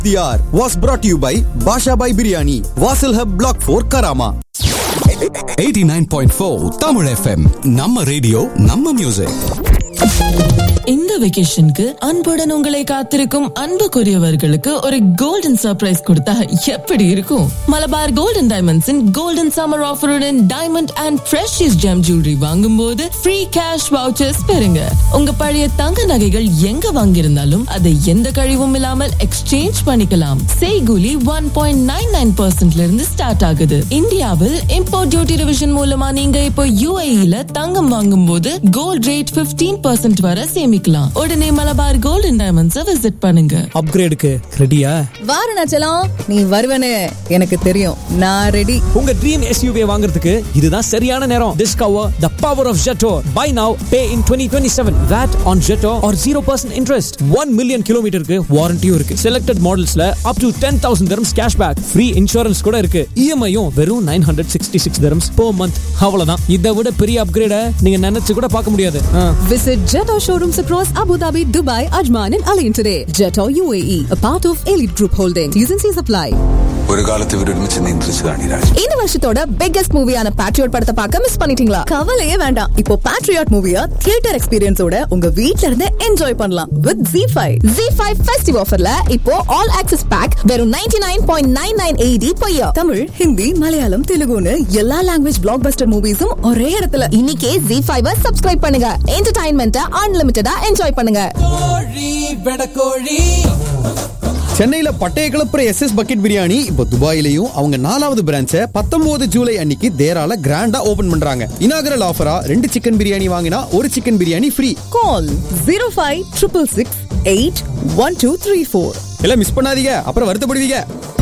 The hour was brought to you by Basha Bhai Biryani, Vasil Hub Block 4 Karama. 89.4 Tamil FM நம்ம radio நம்ம music இந்த வெகேஷனுக்கு அன்புடன் உங்களை காத்திருக்கும் அன்புக்குரியவர்களுக்கு ஒரு கோல்டன் சர்ப்ரைஸ் கொடுத்தா எப்படி இருக்கும் மலபார் கோல்டன் டைமண்ட்ஸின் கோல்டன் சம்மர் ஆஃபருடன் diamond and precious gem jewellery வாங்கும் போது ஃப்ரீ கேஷ் வவுச்சர்ஸ் பெறுங்க உங்க பழைய தங்க நகைகள் எங்க வாங்கியிருந்தாலும் அதை எந்த கழிவும் இல்லாமல் எக்ஸ்சேஞ்ச் பண்ணிக்கலாம் செய்கூலி ஒன் பாயிண்ட் நைன் நைன் பர்சன்ட்ல இருந்து ஸ்டார்ட் ஆகுது இந்தியாவில் இம்போர்ட் டியூட்டி ரிவிஷன் மூலமா நீங்க இப்போ யூஏஇல தங்கம் வாங்கும் போது கோல்ட் ரேட் 15% பர்சன்ட் வரை சேமிக்கலாம் உடனே மலபார் கோல்டன் டைமண்ட்ஸை விசிட் பண்ணுங்க அப்கிரேடுக்கு ரெடியா வாரணாச்சலம் நீ வருவனு எனக்கு தெரியும் நான் ரெடி உங்க ட்ரீம் எஸ்யூவி வாங்குறதுக்கு இதுதான் சரியான நேரம் discover the power of Jetour buy now pay in 2027 VAT on Jetour are 0% interest 1 million கிலோமீட்டருக்கு வாரண்டியும் இருக்கு செலக்டட் மாடல்ஸ்ல up to 10000 dirhams cashback free insurance கூட இருக்கு இஎம்ஐயும் வெறும் 966 dirhams per month அவ்வளவுதான் இதை விட பெரிய அப்கிரேட நீங்க நினைச்சு கூட பார்க்க முடியாது ஆ. Visit Jetto showrooms across Abu Dhabi, Dubai, Ajman, and Alain today. Jetto UAE, a part of Elite Group Holdings. T's and C's apply. ഒരു കാലത്ത് ഇവരൊരുമിച്ച് നിയന്ത്രിച്ചതാണ് ഈ രാജ്യം இந்த வருஷத்தோட பிக்கஸ்ட் மூவியான பேட்ரியாட் படத்தை பார்க்க மிஸ் பண்ணிட்டீங்களா கவலையே வேண்டாம் இப்போ பேட்ரியாட் மூவிய தியேட்டர் எக்ஸ்பீரியன்ஸோட உங்க வீட்ல இருந்து என்ஜாய் பண்ணலாம் with Zee five Zee five festive ஆஃபர்ல இப்போ ஆல் ஆக்சஸ் பேக் வெறும் ninety nine point nine nine eighty பையா தமிழ் ஹிந்தி மலையாளம் தெலுங்குன்னு எல்லா லாங்குவேஜ் பிளாக் பஸ்டர் மூவிஸும் ஒரே இடத்துல இன்னைக்கே ஜி ஃபைவ் சப்ஸ்கிரைப் பண்ணுங்க என்டர்டைன்மெண்ட்டை அன்லிமிட்டடா என்ஜாய் பண்ணுங்க சென்னையில பட்டைய கிளப்புற எஸ் எஸ் பக்கெட் பிரியாணி இப்போ துபாயிலையும் அவங்க நாலாவது பிரான்ச்சை பத்தொன்பது ஜூலை அன்னைக்கு தேரால கிராண்டா ஓபன் பண்றாங்க இனாகரல் ஆஃபரா ரெண்டு சிக்கன் பிரியாணி வாங்கினா ஒரு chicken biryani free call zero five triple six eight one two three four எல்லாம் மிஸ் பண்ணாதீங்க அப்புறம் வருத்தப்படுவீங்க